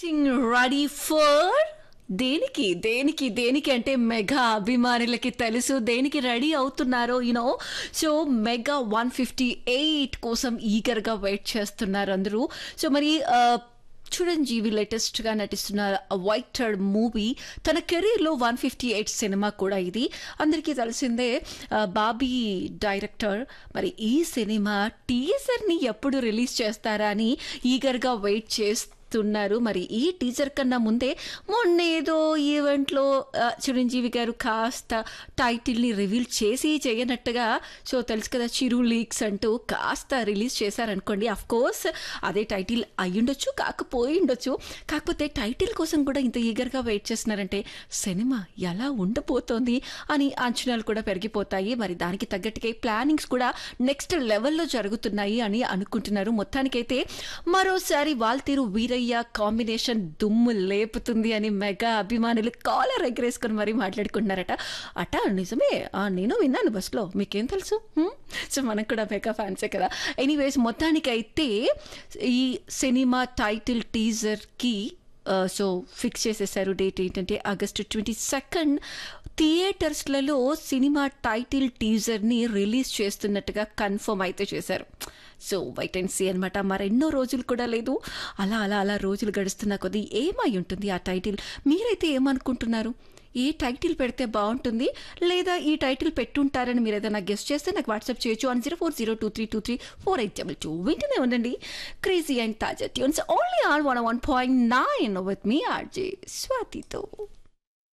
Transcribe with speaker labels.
Speaker 1: Getting ready for దేనికి దేనికి దేనికి అంటే మెగా అభిమానులకి తెలుసు దేనికి రెడీ అవుతున్నారో you know so mega one fifty eight కోసం ఈగర్గా వెయిట్ చేస్తున్నారు అందరూ సో మరి ఆ, చిరంజీవి లేటెస్ట్గా నటిస్తున్న వైటెడ్ మూవీ తన కెరీర్లో వన్ ఫిఫ్టీ ఎయిట్ సినిమా కూడా ఇది అందరికీ తెలిసిందే ఆ, బాబీ డైరెక్టర్ మరి ఈ సినిమా టీజర్ని ఎప్పుడు రిలీజ్ చేస్తారా అని ఈగర్గా వెయిట్ చేస్తున్నారు మరి ఈ టీజర్ కన్నా ముందే మొన్న ఏదో ఈవెంట్లో ఆ, చిరంజీవి గారు కాస్త టైటిల్ని రివీల్ చేసి చేయనట్టుగా సో తెలుసు కదా చిరు లీక్స్ అంటూ కాస్త రిలీజ్ చేశారనుకోండి అఫ్ కోర్స్ అదే టైటిల్ అయ్యుండొచ్చు కాకపోయి ఉండొచ్చు కాకపోతే టైటిల్ కోసం కూడా ఇంత ఈగర్గా వెయిట్ చేస్తున్నారంటే సినిమా ఎలా ఉండబోతోంది అని అంచనాలు కూడా పెరిగిపోతాయి మరి దానికి తగ్గట్టుగా ప్లానింగ్స్ కూడా నెక్స్ట్ లెవెల్లో జరుగుతున్నాయి అని అనుకుంటున్నారు మొత్తానికైతే మరోసారి వాల్తీరు వీరయ్య కాంబినేషన్ దుమ్ము లేపుతుంది అని మెగా అభిమానులు కాలర్ ఎగరేసుకొని మరీ మాట్లాడుకుంటున్నారట అట నిజమే ఆ, నేను విన్నాను బస్లో మీకేం తెలుసు హ్మ్? సో మనకు కూడా మెగా ఫ్యాన్సే కదా ఎనీవేస్ మొత్తానికైతే ఈ సినిమా టైటిల్ టీజర్కి సో ఫిక్స్ చేసేసారు డేట్ ఏంటంటే ఆగస్టు ట్వంటీ సెకండ్ థియేటర్స్లలో సినిమా టైటిల్ టీజర్ని రిలీజ్ చేస్తున్నట్టుగా కన్ఫర్మ్ అయితే చేశారు సో వైట్ అండ్ సీ అనమాట మరెన్నో రోజులు కూడా లేదు అలా అలా అలా రోజులు గడుస్తున్న కొద్దీ ఏమై ఉంటుంది ఆ టైటిల్ మీరైతే ఏమనుకుంటున్నారు ఏ టైటిల్ పెడితే బాగుంటుంది లేదా ఈ టైటిల్ పెట్టుంటారని మీరు ఏదైనా గెస్ట్ చేస్తే నాకు వాట్సాప్ చేయొచ్చు one zero four zero two three two three four eight double two వింటూనే ఉండండి క్రేజీ అండ్ తాజా tunes only on one one point nine with మీ ఆర్జే స్వాతితో